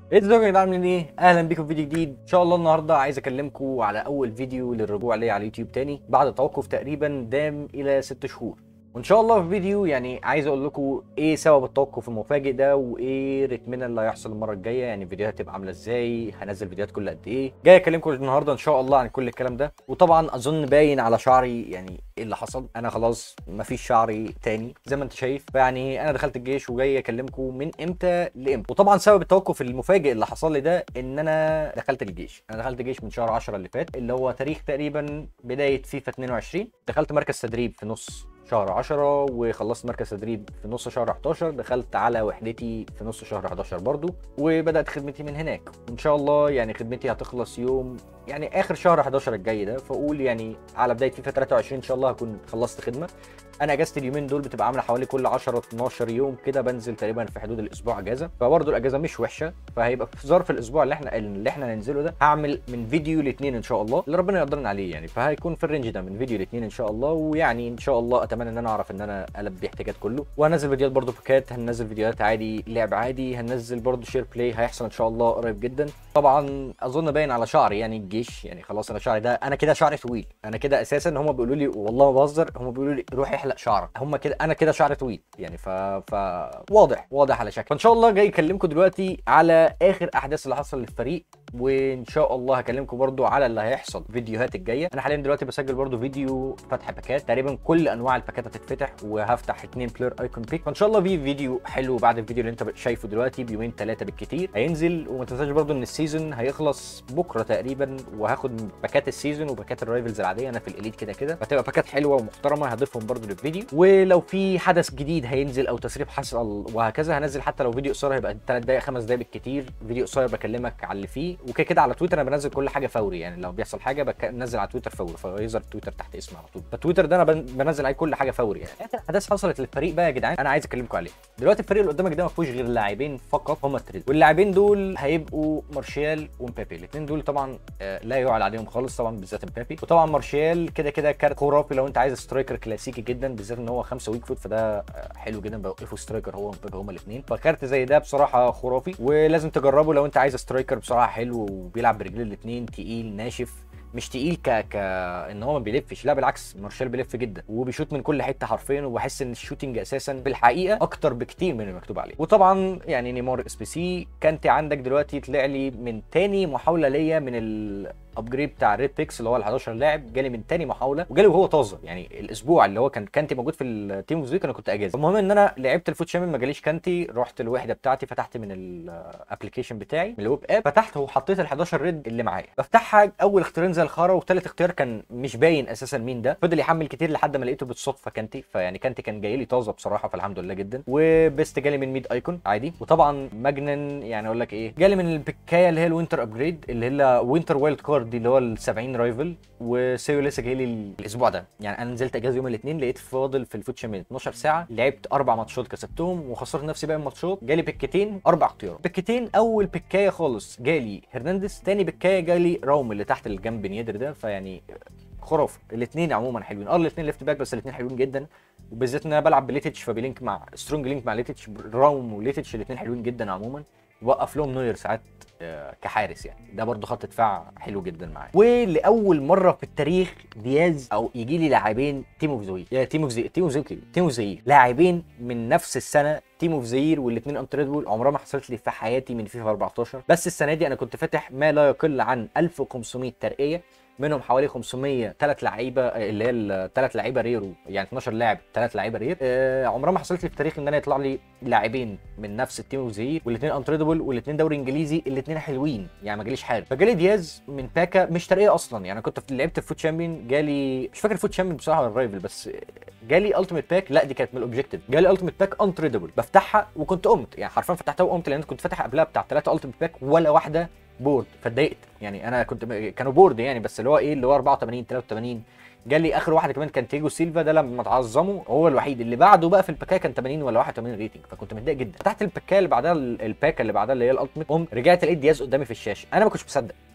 ازيكم يا جدعان عاملين ايه؟ اهلا بيكم في فيديو جديد، ان شاء الله النهارده عايز اكلمكم على اول فيديو للرجوع ليا على اليوتيوب تاني بعد توقف تقريبا دام الى ست شهور. وان شاء الله في فيديو يعني عايز اقول لكم ايه سبب التوقف المفاجئ ده وايه رتمنا اللي هيحصل المره الجايه يعني الفيديوهات هتبقى عامله ازاي هنزل فيديوهات كل قد ايه جاي اكلمكم النهارده ان شاء الله عن كل الكلام ده وطبعا اظن باين على شعري يعني ايه اللي حصل انا خلاص مفيش شعري تاني زي ما انت شايف فيعني انا دخلت الجيش وجاي اكلمكم من امتى لامتى وطبعا سبب التوقف المفاجئ اللي حصل لي ده ان انا دخلت الجيش انا دخلت الجيش من شهر 10 اللي فات اللي هو تاريخ تقريبا بدايه فيفا 22 دخلت مركز تدريب في نص شهر 10 وخلصت مركز تدريب في نص شهر 11 دخلت على وحدتي في نص شهر 11 برضو وبدات خدمتي من هناك وان شاء الله يعني خدمتي هتخلص يوم يعني اخر شهر 11 الجاي ده فاقول يعني على بدايه فيفا 23 ان شاء الله هكون خلصت خدمه انا اجازتي اليومين دول بتبقى عامله حوالي كل 10 12 يوم كده بنزل تقريبا في حدود الاسبوع اجازه فبرضه الاجازه مش وحشه فهيبقى في ظرف الاسبوع اللي احنا اللي احنا هننزله ده هعمل من فيديو لاثنين ان شاء الله اللي ربنا يقدرنا عليه يعني فهيكون في الرينج ده من فيديو لاثنين ان شاء الله ويعني ان شاء الله اتمنى ان انا اعرف ان انا البي احتياجات كله وهنزل فيديوهات برضه باكات هننزل فيديوهات عادي لعب عادي هننزل برضه شير بلاي هيحصل ان شاء الله قريب جدا طبعا اظن باين على شعري يعني الجيش يعني خلاص انا شعري ده انا كده شعري طويل انا كده اساسا هم بيقولوا لي والله ما بهزر هم بيقولوا لي روح احلق شعرك هم كده انا كده شعري طويل يعني ف... ف واضح واضح على شكل فان شاء الله جاي اكلمكم دلوقتي على اخر احداث اللي حصل للفريق وان شاء الله هكلمكم برضو على اللي هيحصل فيديوهات الجايه انا حاليا دلوقتي بسجل برضو فيديو فتح باكات تقريبا كل انواع الباكات هتتفتح وهفتح اتنين بلاير ايكون بيك فان شاء الله في فيديو حلو بعد الفيديو اللي انت شايفه دلوقتي بيومين ثلاثه بالكتير هينزل وما تنساش برضو ان السيزون هيخلص بكره تقريبا وهاخد باكات السيزون وباكات الرايفلز العاديه انا في الاليت كده كده فتبقى باكات حلوه ومحترمه هضيفهم برضو للفيديو ولو في حدث جديد هينزل او تسريب حصل وهكذا هنزل حتى لو فيديو قصير هيبقى 3 دقائق 5 دقائق بالكتير فيديو قصير بكلمك على اللي فيه وكده كده على تويتر انا بنزل كل حاجه فوري يعني لو بيحصل حاجه بنزل على تويتر فوري فيظهر تويتر تحت اسمي على طول فتويتر ده انا بنزل عليه كل حاجه فوري يعني اخر احداث حصلت للفريق بقى يا جدعان انا عايز اكلمكم عليه دلوقتي الفريق اللي قدامك ده ما فيهوش غير لاعبين فقط هم التريد واللاعبين دول هيبقوا مارشال ومبابي الاثنين دول طبعا لا يعلى عليهم خالص طبعا بالذات مبابي وطبعا مارشال كده كده كارت خرافي لو انت عايز سترايكر كلاسيكي جدا بالذات ان هو خمسه ويك فوت فده حلو جدا بوقفوا سترايكر هو ومبابي هما الاثنين فكارت زي ده بصراحه خرافي ولازم تجربه لو انت عايز سترايكر بصراحه حلو وبيلعب برجليه الاثنين تقيل ناشف مش تقيل ك ك ان هو ما بيلفش لا بالعكس مارشال بيلف جدا وبيشوط من كل حته حرفيا وبحس ان الشوتنج اساسا في الحقيقه اكتر بكتير من المكتوب عليه وطبعا يعني نيمار اس بي سي كانتي عندك دلوقتي طلع لي من تاني محاوله ليا من ال ابجريد بتاع ريد بيكس اللي هو ال 11 لاعب جالي من تاني محاوله وجالي وهو طازه يعني الاسبوع اللي هو كان كانتي موجود في التيم اوف انا كنت اجازه المهم ان انا لعبت الفوت شامل ما جاليش كانتي رحت الوحده بتاعتي فتحت من الابلكيشن بتاعي من الويب اب فتحت وحطيت ال 11 ريد اللي معايا بفتحها اول اختيارين زي الخرا وثالث اختيار كان مش باين اساسا مين ده فضل يحمل كتير لحد ما لقيته بالصدفه كانتي فيعني كانتي كان جاي لي طازه بصراحه فالحمد لله جدا وبيست جالي من ميد ايكون عادي وطبعا ماجنن يعني اقول لك ايه جالي من البكايه اللي هي الوينتر ابجريد اللي هي وينتر وايلد كارد دي اللي هو ال 70 رايفل وسيو لسه جاي لي الاسبوع ده يعني انا نزلت اجازه يوم الاثنين لقيت فاضل في الفوت شامبيون 12 ساعه لعبت اربع ماتشات كسبتهم وخسرت نفسي باقي الماتشات جالي بكتين اربع اختيارات بكتين اول بكايه خالص جالي هرنانديز تاني بكايه جالي راوم اللي تحت الجنب نيدر ده فيعني خرافه الاثنين عموما حلوين اه الاثنين ليفت باك بس الاثنين حلوين جدا وبالذات ان انا بلعب بليتش فبيلينك مع سترونج لينك مع ليتش راوم وليتش الاثنين حلوين جدا عموما وقف لهم نوير ساعات كحارس يعني ده برضه خط دفاع حلو جدا معايا ولاول مره في التاريخ دياز او يجي لي لاعبين تيم اوف زوير يا تيم اوف زي تيم اوف زي تيم اوف زير لاعبين من نفس السنه تيم اوف زير والاثنين انتريدبل عمرها ما حصلت لي في حياتي من فيفا 14 بس السنه دي انا كنت فاتح ما لا يقل عن 1500 ترقيه منهم حوالي 500 ثلاث لعيبه اللي هي الثلاث لعيبه ريرو يعني 12 لاعب ثلاث لعيبه رير آه عمرها ما حصلت لي في التاريخ ان انا يطلع لي لاعبين من نفس التيم اوف زير والاثنين انتريدبل والاثنين دوري انجليزي الاثنين حلوين يعني ما جاليش حاجه فجالي دياز من باكا مش ترقيه اصلا يعني كنت في لعبت في فوت شامبيون جالي مش فاكر فوت شامبيون بصراحه ولا الرايفل بس جالي التيميت باك لا دي كانت من الاوبجيكتيف جالي التيميت باك انتريدبل بفتحها وكنت قمت يعني حرفيا فتحتها وقمت لان كنت فاتح قبلها بتاع ثلاثه التيميت باك ولا واحده بورد فاتضايقت يعني انا كنت كانوا بورد يعني بس اللي هو ايه اللي هو 84 83 جالي اخر واحد كمان كان تيجو سيلفا ده لما اتعظموا هو الوحيد اللي بعده بقى في الباكايه كان 80 ولا 81 ريتنج فكنت متضايق جدا فتحت الباكايه اللي بعدها الباكه اللي بعدها اللي هي الالتيميت قمت رجعت لقيت دياز قدامي في الشاشه انا ما كنتش مصدق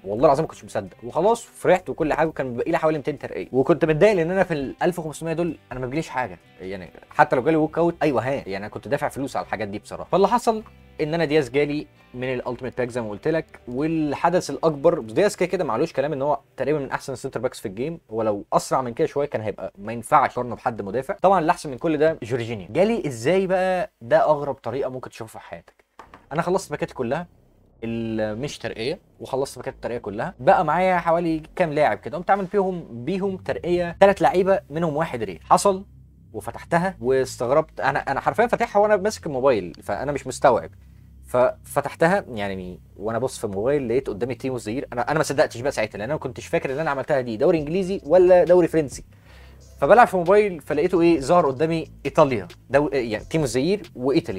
والله العظيم ما كنتش مصدق وخلاص فرحت وكل حاجه وكان باقي لي حوالي 200 ترقيه وكنت متضايق لان انا في ال 1500 دول انا ما بيجيليش حاجه يعني حتى لو جالي ووك اوت ايوه ها يعني انا كنت دافع فلوس على الحاجات دي بصراحه فاللي حصل ان انا دياز جالي من الالتيميت باك زي ما قلت لك والحدث الاكبر بس دياز كده كده معلوش كلام ان هو تقريبا من احسن السنتر باكس في الجيم ولو اسرع من كده شويه كان هيبقى ما ينفعش اقارنه بحد مدافع طبعا اللي احسن من كل ده جورجينيو جالي ازاي بقى ده اغرب طريقه ممكن تشوفها في حياتك انا خلصت باكاتي كلها ال- مش ترقيه وخلصت باكات الترقيه كلها بقى معايا حوالي كام لاعب كده قمت عامل فيهم بيهم ترقيه ثلاث لعيبه منهم واحد ريل حصل وفتحتها واستغربت انا انا حرفيا فاتحها وانا ماسك الموبايل فانا مش مستوعب ففتحتها يعني وانا بص في الموبايل لقيت قدامي تيمو زير انا انا ما صدقتش بقى ساعتها لان انا ما كنتش فاكر ان انا عملتها دي دوري انجليزي ولا دوري فرنسي فبلعب في الموبايل فلقيته ايه ظهر قدامي ايطاليا دو... يعني تيمو زير وايطالي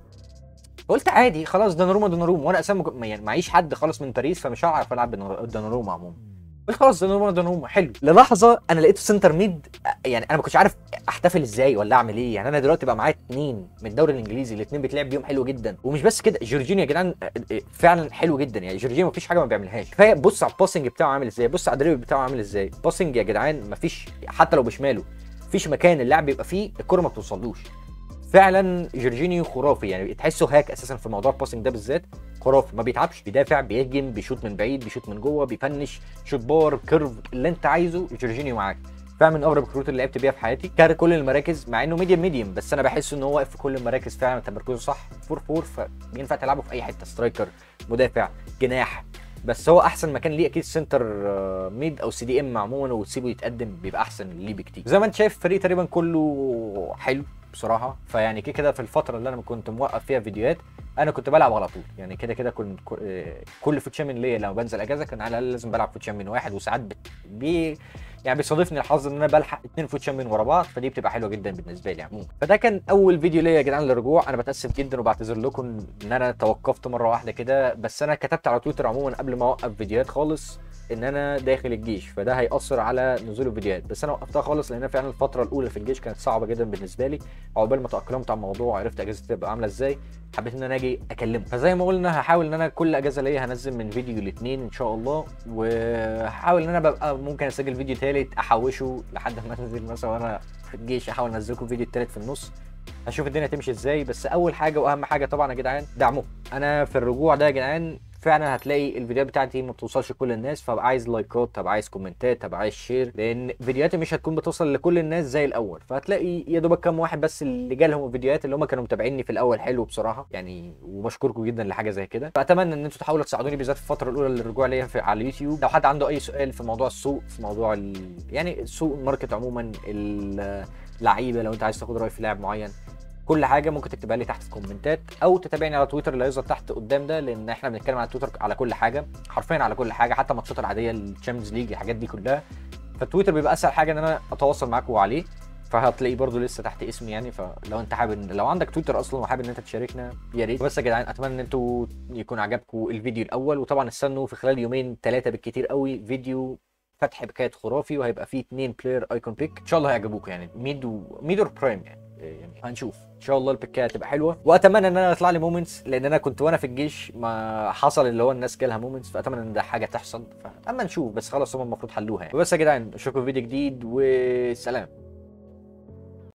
قلت عادي خلاص دوناروما دوناروما وانا اساسا مك- يعني معيش حد خالص من باريس فمش هعرف العب بدونار- دوناروما عموما قلت خلاص دوناروما دوناروما حلو للحظه انا لقيته سنتر ميد يعني انا ما كنتش عارف احتفل ازاي ولا اعمل ايه يعني انا دلوقتي بقى معايا اتنين من الدوري الانجليزي الاثنين بيتلعب بيهم حلو جدا ومش بس كده جورجينيو يا جدعان آه، آه، فعلا حلو جدا يعني جورجينيو مفيش حاجه ما بيعملهاش كفايه بص على الباسنج بتاعه عامل ازاي بص على الدريبل بتاعه عامل ازاي باسنج يا جدعان مفيش حتى لو بشماله مفيش مكان اللاعب بيبقى فيه الكره ما بتوصلوش فعلا جورجينيو خرافي يعني تحسه هاك اساسا في موضوع الباسنج ده بالذات خرافي ما بيتعبش بيدافع بيهجم بيشوط من بعيد بيشوط من جوه بيفنش شوت بار كيرف اللي انت عايزه جورجينيو معاك فعلا من اغرب الكروت اللي لعبت بيها في حياتي كار كل المراكز مع انه ميديم ميديم بس انا بحس ان هو واقف في كل المراكز فعلا تمركزه صح 4 4 فبينفع تلعبه في اي حته سترايكر مدافع جناح بس هو احسن مكان ليه اكيد سنتر آه، ميد او سي دي ام عموما وتسيبه يتقدم بيبقى احسن ليه بكتير زي ما انت شايف الفريق تقريبا كله حلو بصراحه فيعني كده كده في الفتره اللي انا كنت موقف فيها فيديوهات انا كنت بلعب على طول يعني كده كده كنت كل- آه، كل فوت شامبيون ليا لما بنزل اجازه كان على الاقل لازم بلعب فوت شامبيون واحد وساعات بت- بي يعني بيصادفني الحظ ان انا بلحق اتنين فوت شامبيون ورا بعض فدي بتبقى حلوه جدا بالنسبه لي عموما فده كان اول فيديو ليا يا جدعان للرجوع انا بتاسف جدا وبعتذر لكم ان انا توقفت مره واحده كده بس انا كتبت على تويتر عموما قبل ما اوقف فيديوهات خالص ان انا داخل الجيش فده هيأثر على نزول الفيديوهات بس انا وقفتها خالص لان فعلا الفتره الاولى في الجيش كانت صعبه جدا بالنسبه لي عقبال ما تأقلمت على الموضوع وعرفت اجازتي تبقى عامله ازاي حبيت ان انا اجي اكلمه فزي ما قلنا هحاول ان انا كل اجازه ليا هنزل من فيديو الاثنين ان شاء الله وهحاول ان انا ببقى ممكن اسجل فيديو ثالث احوشه لحد ما انزل مثلا وانا في الجيش احاول انزل لكم فيديو الثالث في النص هشوف الدنيا تمشي ازاي بس اول حاجه واهم حاجه طبعا يا جدعان دعموه انا في الرجوع ده يا جدعان فعلا هتلاقي الفيديوهات بتاعتي ما بتوصلش لكل الناس فبقى عايز لايكات هبقى عايز كومنتات هبقى عايز شير لان فيديوهاتي مش هتكون بتوصل لكل الناس زي الاول فهتلاقي يا دوبك كام واحد بس اللي جالهم الفيديوهات اللي هم كانوا متابعيني في الاول حلو بصراحه يعني وبشكركم جدا لحاجه زي كده فاتمنى ان انتوا تحاولوا تساعدوني بالذات في الفتره الاولى للرجوع ليا في- على اليوتيوب لو حد عنده اي سؤال في موضوع السوق في موضوع ال... يعني السوق الماركت عموما اللعيبه لو انت عايز تاخد راي في لاعب معين كل حاجه ممكن تكتبها لي تحت في الكومنتات او تتابعني على تويتر اللي هيظهر تحت قدام ده لان احنا بنتكلم على تويتر على كل حاجه حرفيا على كل حاجه حتى الماتشات العاديه الشامبيونز ليج الحاجات دي كلها فالتويتر بيبقى اسهل حاجه ان انا اتواصل معاكم عليه فهتلاقيه برضو لسه تحت اسمي يعني فلو انت حابب لو عندك تويتر اصلا وحابب ان انت تشاركنا يا ريت بس يا جدعان اتمنى ان انتوا يكون عجبكم الفيديو الاول وطبعا استنوا في خلال يومين ثلاثه بالكتير قوي فيديو فتح بكاية خرافي وهيبقى فيه اتنين بلاير ايكون بيك ان شاء الله هيعجبوكم يعني ميد و... ميد اور برايم يعني يعني هنشوف ان شاء الله البيكايه هتبقى حلوه واتمنى ان انا يطلع لي مومنتس لان انا كنت وانا في الجيش ما حصل اللي هو الناس جالها مومنتس فاتمنى ان ده حاجه تحصل فاما نشوف بس خلاص هم المفروض حلوها يعني وبس يا جدعان اشوفكم في فيديو جديد وسلام